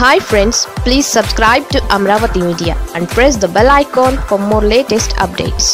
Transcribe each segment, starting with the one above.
hi friends please subscribe to Amaravati media and press the bell icon for more latest updates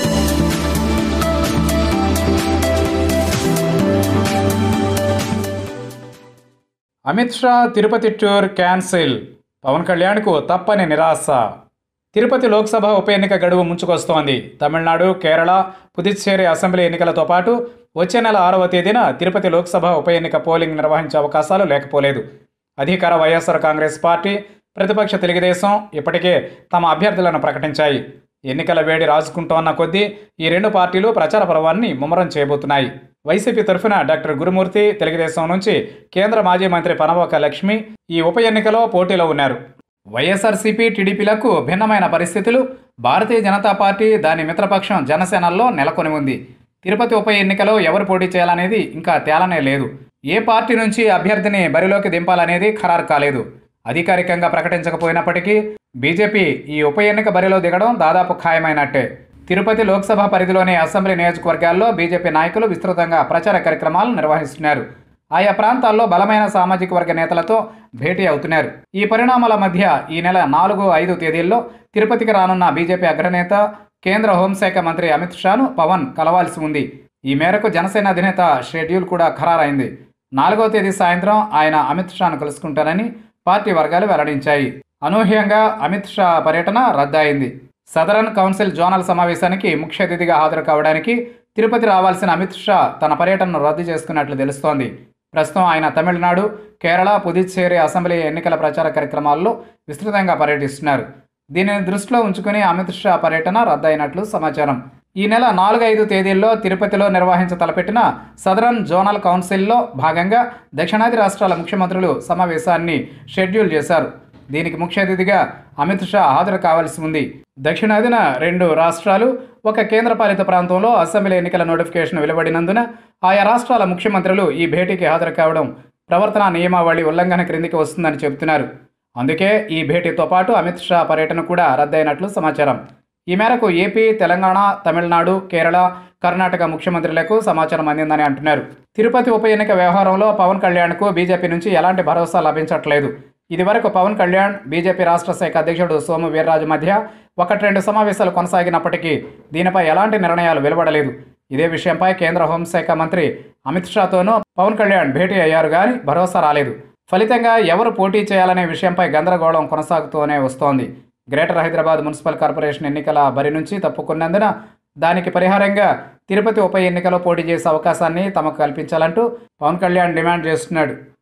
Amit Shah Tirupati tour cancel Pawan కళ్యాణ్కు తప్పని నిరాశ తిరుపతి లోక్సభ ఉప ఎన్నిక గడువు ముంచుకొస్తోంది తమిళనాడు కేరళ పుదుచ్చేరి అసెంబ్లీ ఎన్నికలతో పాటు వచ్చే నెల ఆరవ తేదీన తిరుపతి లోక్సభ ఉప ఎన్నిక పోలింగ్ నిర్వహించే అవకాశాలు లేకపోలేదు అధికార వైఎస్ఆర్ కాంగ్రెస్ పార్టీ ప్రతిపక్ష తెలుగుదేశం ఇప్పటికే తమ అభ్యర్థులను ప్రకటించాయి ఎన్నికల వేడి రాజుకుంటోన్న కొద్దీ ఈ రెండు పార్టీలు ప్రచార పర్వాన్ని ముమ్మరం చేయబోతున్నాయి వైసీపీ తరఫున డాక్టర్ గురుమూర్తి తెలుగుదేశం నుంచి కేంద్ర మాజీ మంత్రి పనవక లక్ష్మి ఈ ఉప ఎన్నికలో పోటీలో ఉన్నారు వైఎస్ఆర్సీపీ టీడీపీలకు భిన్నమైన పరిస్థితులు భారతీయ జనతా పార్టీ దాని మిత్రపక్షం జనసేనల్లో నెలకొని ఉంది తిరుపతి ఉప ఎన్నికలో ఎవరు పోటీ చేయాలనేది ఇంకా తేలనే లేదు ఏ పార్టీ నుంచి అభ్యర్థిని బరిలోకి దింపాలనేది ఖరారు కాలేదు అధికారికంగా ప్రకటించకపోయినప్పటికీ బీజేపీ ఈ ఉప ఎన్నిక బరిలో దిగడం దాదాపు ఖాయమైనట్టే తిరుపతి లోక్సభ పరిధిలోని అసెంబ్లీ నియోజకవర్గాల్లో బీజేపీ నాయకులు విస్తృతంగా ప్రచార కార్యక్రమాలు నిర్వహిస్తున్నారు ఆయా ప్రాంతాల్లో బలమైన సామాజిక వర్గ నేతలతో భేటీ అవుతున్నారు ఈ పరిణామాల మధ్య ఈ నెల నాలుగు ఐదు తేదీల్లో తిరుపతికి రానున్న బీజేపీ అగ్రనేత కేంద్ర హోంశాఖ మంత్రి అమిత్ షాను పవన్ కలవాల్సి ఉంది ఈ మేరకు జనసేన అధినేత షెడ్యూల్ కూడా ఖరారైంది నాలుగవ తేదీ సాయంత్రం ఆయన అమిత్ షాను కలుసుకుంటారని పార్టీ వర్గాలు వెల్లడించాయి అనూహ్యంగా అమిత్ షా పర్యటన రద్దయింది సదరన్ కౌన్సిల్ జోనల్ సమావేశానికి ముఖ్య అతిథిగా హాజరు కావడానికి తిరుపతి రావాల్సిన అమిత్ షా తన పర్యటనను రద్దు చేసుకున్నట్లు తెలుస్తోంది ప్రస్తుతం ఆయన తమిళనాడు కేరళ పుదుచ్చేరి అసెంబ్లీ ఎన్నికల ప్రచార కార్యక్రమాల్లో విస్తృతంగా పర్యటిస్తున్నారు దీనిని దృష్టిలో ఉంచుకుని అమిత్ షా పర్యటన రద్దయినట్లు సమాచారం ఈ నెల నాలుగు ఐదు తేదీల్లో తిరుపతిలో నిర్వహించ తలపెట్టిన సదరన్ జోనల్ కౌన్సిల్లో భాగంగా దక్షిణాది రాష్ట్రాల ముఖ్యమంత్రులు సమావేశాన్ని షెడ్యూల్ చేశారు దీనికి ముఖ్య అతిథిగా అమిత్ షా హాజరు కావాల్సి ఉంది దక్షిణాదిన రెండు రాష్ట్రాలు ఒక కేంద్రపాలిత ప్రాంతంలో అసెంబ్లీ ఎన్నికల నోటిఫికేషన్ వెలువడినందున ఆయా రాష్ట్రాల ముఖ్యమంత్రులు ఈ భేటీకి హాజరు కావడం ప్రవర్తన నియమావళి ఉల్లంఘన క్రిందికి వస్తుందని చెబుతున్నారు అందుకే ఈ భేటీతో పాటు అమిత్ షా పర్యటన కూడా రద్దయినట్లు సమాచారం ఈ మేరకు ఏపీ తెలంగాణ తమిళనాడు కేరళ కర్ణాటక ముఖ్యమంత్రులకు సమాచారం అందిందని అంటున్నారు తిరుపతి ఉప ఎన్నిక వ్యవహారంలో పవన్ కళ్యాణ్కు బీజేపీ నుంచి ఎలాంటి భరోసా లభించట్లేదు ఇదివరకు పవన్ కళ్యాణ్ బీజేపీ రాష్ట్ర శాఖ అధ్యక్షుడు సోము వీర్రాజు మధ్య ఒకటి రెండు సమావేశాలు కొనసాగినప్పటికీ దీనిపై ఎలాంటి నిర్ణయాలు వెలువడలేదు ఇదే విషయంపై కేంద్ర హోంశాఖ మంత్రి అమిత్ షాతోనూ పవన్ కళ్యాణ్ భేటీ అయ్యారు కానీ భరోసా రాలేదు ఫలితంగా ఎవరు పోటీ చేయాలనే విషయంపై గందరగోళం కొనసాగుతూనే వస్తోంది గ్రేటర్ హైదరాబాద్ మున్సిపల్ కార్పొరేషన్ ఎన్నికల బరి నుంచి తప్పుకున్నందున దానికి పరిహారంగా తిరుపతి ఉప ఎన్నికలో పోటీ చేసే అవకాశాన్ని తమకు కల్పించాలంటూ పవన్ కళ్యాణ్ డిమాండ్ చేస్తున్నాడు